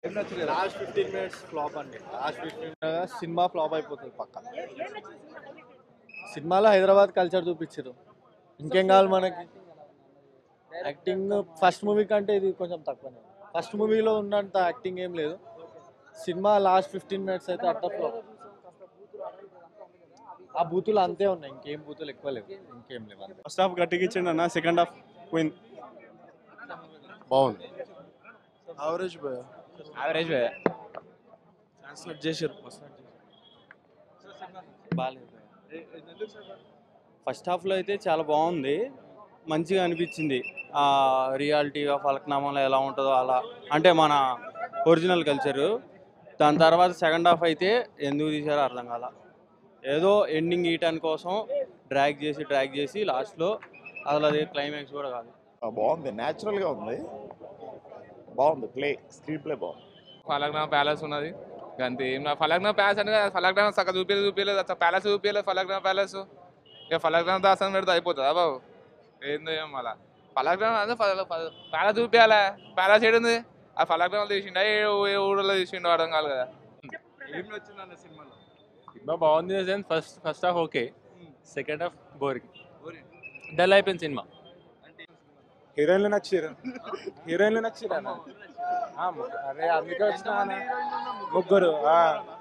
Last fifteen minutes flop అండి last fifteen cinema flop అయిపోతుంది పక్క సినిమాలో హైదరాబాద్ కల్చర్ చూపించారు ఇంకేం కావాలి మనకి యాక్టింగ్ ఫస్ట్ మూవీ కంటే ఇది కొంచెం తక్కువనే ఫస్ట్ మూవీలో ఉన్నంత యాక్టింగ్ ఏం లేదు సినిమా లాస్ట్ ఫిఫ్టీన్ మినిట్స్ అయితే అట్ట ఫ్లాప్ ఆ బూతులు అంతే ఉన్నాయి ఇంకేం బూతులు ఎక్కువ లేవు ఇంకేం లేవు అంతే ఫస్ట్ హాఫ్ గట్టిగా ఇచ్చిండు అన్న సెకండ్ హాఫ్ పోయింది బాగుంది యావరేజ్ భయ యావరేజ్ ట్రాన్స్లేట్ చేశారు బాగాలేదు ఫస్ట్ హాఫ్లో అయితే చాలా బాగుంది మంచిగా అనిపించింది ఆ రియాలిటీగా ఫలక్నామాలో ఎలా ఉంటుందో అలా అంటే మన ఒరిజినల్ కల్చరు దాని తర్వాత సెకండ్ హాఫ్ అయితే ఎందుకు తీసారో అర్థం కాల ఏదో ఎండింగ్ ఇయటాని కోసం డ్రాగ్ చేసి డ్రాగ్ చేసి లాస్ట్లో అసలు అది క్లైమాక్స్ కూడా కాదు ఆ, బాగుంది న్యాచురల్ గా ఉంది బాగుంది ప్లే స్క్రీన్ ప్లే బాగుంది ఫలక్నామా ప్యాలెస్ ఉన్నది అంతే ఏం నా- ఫలక్నామా ప్యాలెస్ అంటే ఫలక్నామా సగం చూపించలేదు చూపించలేదు అసలు ప్యాలెస్ చూపించలేదు ఫలక్నామా ప్యాలెస్ ఇక ఫలక్నామా దాసం పెడితే అయిపోతుందా బాబు ఏందో ఏం మళ్ళా ఫలక్నామా అంటే ప్యాలెస్ చూపించాలా ప్యాలెస్ ఏడుంది ఆ ఫలక్నామా తీసిండు ఏ ఏ ఊళ్ళో తీసిండు అర్థం కాదు కదా ఏం నచ్చింది అన్న సినిమాలో సినిమా బాగుంది sense first first half okay second half boring dull అయిపోయింది సినిమా హీరోయిన్లు నచ్చారు హీరోయిన్లు నచ్చారు అన్న ఆ, ము- అరే అందుకే వచ్చిన అన్న. ముగ్గురు ఆ.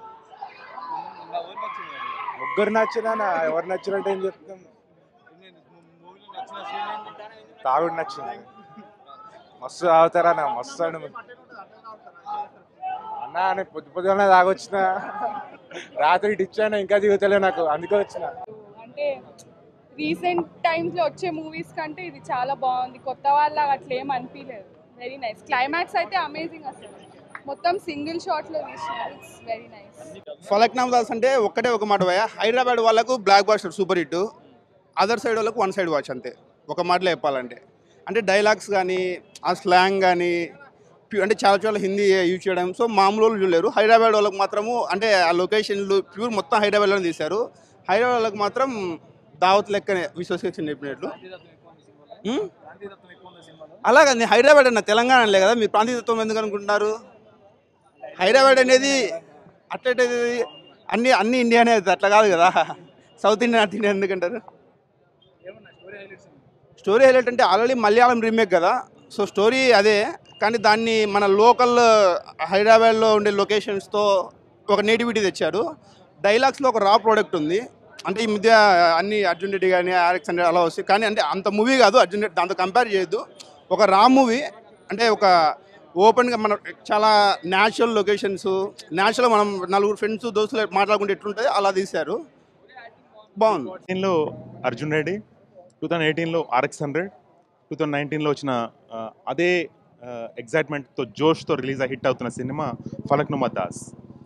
ముగ్గురు నచ్చిందన్న ఎవరు నచ్చినట్టు ఏం చెప్తాం తాగుడు నచ్చింది మస్తు తాగుతారన్న మస్తు అండి అన్న నేను పొద్దు పొద్దుగానే తాగొచ్చిన రాత్రి ఇటు ఇచ్చాను ఇంకా దిగుతలే నాకు అందుకే వచ్చిన అంటే రీసెంట్ టైమ్స్ లో వచ్చే మూవీస్ కంటే ఇది చాలా బాగుంది కొత్త వాళ్ళ అట్లా ఏం అనిపించలేదు వెరీ నైస్ క్లైమాక్స్ అయితే అమేజింగ్ అసలు మొత్తం సింగిల్ షాట్ లో తీసినారు it's very nice Falaknuma Das అంటే ఒక్కటే ఒక మాట భయ హైదరాబాద్ వాళ్ళకు blockbuster super hit other side వాళ్ళకు వన్ సైడ్ వాచ్ అంతే ఒక మాటలో చెప్పాలంటే అంటే డైలాగ్స్ కానీ ఆ స్లాంగ్ కానీ అంటే చాలా చాలా హిందీ యూజ్ చేయడం సో మామూలు వాళ్ళు చూడలేరు హైదరాబాద్ వాళ్ళకి మాత్రము అంటే ఆ లొకేషన్లు ప్యూర్ మొత్తం హైదరాబాద్లోనే తీశారు హైదరాబాద్ వాళ్ళకి మాత్రం దావత్ లెక్కనే విశ్వసేషన్ చెప్పినట్లు ఉమ్? అలాగండి హైదరాబాద్ అన్న తెలంగాణ అనలే కదా మీరు ప్రాంతీయతత్వం ఎందుకు అనుకుంటున్నారు హైదరాబాద్ అనేది అట్లయితే అన్ని అన్ని ఇండియానే అవుతుంది అట్లా కాదు కదా సౌత్ ఇండియన్ నార్త్ ఇండియన్ ఎందుకంటారు స్టోరీ హైలైట్ అంటే ఆల్రెడీ మలయాళం రీమేక్ కదా సో స్టోరీ అదే కానీ దాన్ని మన లోకల్ హైదరాబాద్లో ఉండే లొకేషన్స్తో ఒక నేటివిటీ తెచ్చారు డైలాగ్స్లో ఒక రా ప్రోడక్ట్ ఉంది అంటే ఈ మధ్య అన్ని అర్జున్ రెడ్డి కానీ ఆర్ఎక్స్ హండ్రెడ్ అలా వస్తాయి కానీ అంటే అంత మూవీ కాదు అర్జున్ రెడ్డి దాంతో కంపేర్ చేయొద్దు ఒక రా మూవీ అంటే ఒక ఓపెన్గా మన చాలా న్యాచురల్ లొకేషన్స్ న్యాచురల్ మనం నలుగురు ఫ్రెండ్స్ దోస్తులు మాట్లాడుకుంటే ఎట్లుంటుంది అలా తీశారు బాగుంది ఎయిటీన్లో అర్జున్ రెడ్డి టూ థౌజండ్ ఎయిటీన్లో ఆర్ఎక్స్ హండ్రెడ్ టూ థౌజండ్ నైన్టీన్లో వచ్చిన ఆ, అదే ఎగ్జైట్మెంట్తో జోష్తో రిలీజ్ అయ్యి హిట్ అవుతున్న సినిమా ఫలక్నుమా దాస్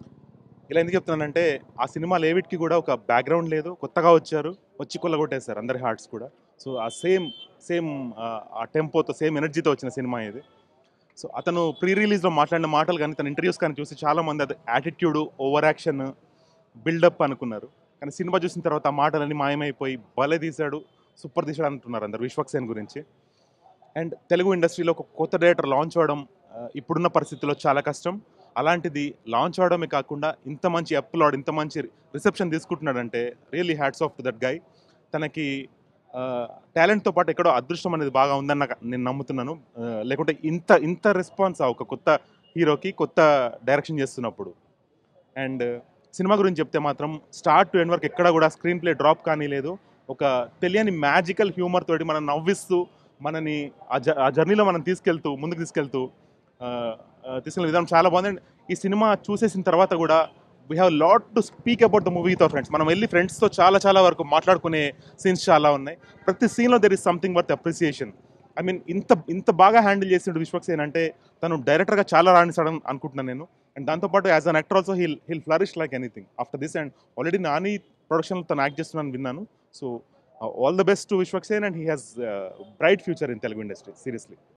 ఇలా ఎందుకు చెప్తున్నానంటే ఆ సినిమాలు ఏవిటికి కూడా ఒక బ్యాక్గ్రౌండ్ లేదు కొత్తగా వచ్చారు వచ్చి కొల్లగొట్టేశారు అందరి హార్ట్స్ కూడా సో ఆ సేమ్ సేమ్ ఆ టెంపోతో సేమ్ ఎనర్జీతో వచ్చిన సినిమా ఇది సో అతను ప్రీ రిలీజ్లో మాట్లాడిన మాటలు కానీ తన ఇంటర్వ్యూస్ కానీ చూసి చాలామంది అది యాటిట్యూడ్ ఓవర్ యాక్షన్ బిల్డప్ అనుకున్నారు కానీ సినిమా చూసిన తర్వాత ఆ మాటలన్నీ మాయమైపోయి భలే తీశాడు సూపర్ తీశాడు అంటున్నారు అందరు విశ్వక్సేన్ గురించి అండ్ తెలుగు ఇండస్ట్రీలో ఒక కొత్త డైరెక్టర్ లాంచ్ అవడం ఆ, ఇప్పుడున్న పరిస్థితుల్లో చాలా కష్టం అలాంటిది లాంచ్ అవడమే కాకుండా ఇంత మంచి అప్లాడ్ ఇంత మంచి రిసెప్షన్ తీసుకుంటున్నాడంటే really hats off to that guy తనకి టాలెంట్తో పాటు ఎక్కడో అదృష్టం అనేది బాగా ఉందని నాకు నేను నమ్ముతున్నాను ఆ, లేకుంటే ఇంత ఇంత రెస్పాన్స్ ఒక కొత్త హీరోకి కొత్త డైరెక్షన్ చేస్తున్నప్పుడు అండ్ సినిమా గురించి చెప్తే మాత్రం స్టార్ట్ టు ఎండ్ వరకు ఎక్కడ కూడా స్క్రీన్ ప్లే డ్రాప్ కానీ లేదు ఒక తెలియని మ్యాజికల్ హ్యూమర్ తోటి మనం నవ్విస్తూ మనని ఆ జ ఆ జర్నీలో మనం తీసుకెళ్తూ ముందుకు తీసుకెళ్తూ ఆ, ఆ, తీసుకెళ్ళిన విధానం చాలా బాగుంది అండ్ ఈ సినిమా చూసేసిన తర్వాత కూడా we have lot to speak about the movie తో ఫ్రెండ్స్ మనం వెళ్ళి ఫ్రెండ్స్తో చాలా చాలా వరకు మాట్లాడుకునే సీన్స్ చాలా ఉన్నాయి ప్రతి సీన్లో there is something worth appreciation I mean ఇంత ఇంత బాగా హ్యాండిల్ చేసిండు విశ్వక్సేన్ అంటే తను డైరెక్టర్గా చాలా రాణిస్తాడని అనుకుంటున్నాను నేను అండ్ దాంతోపాటు as an actor also he'll he'll flourish like anything after this and already Nani ప్రొడక్షన్లో తను యాక్ట్ చేస్తున్నాను విన్నాను so all the best to Vishwaksen and he has bright future in Telugu industry seriously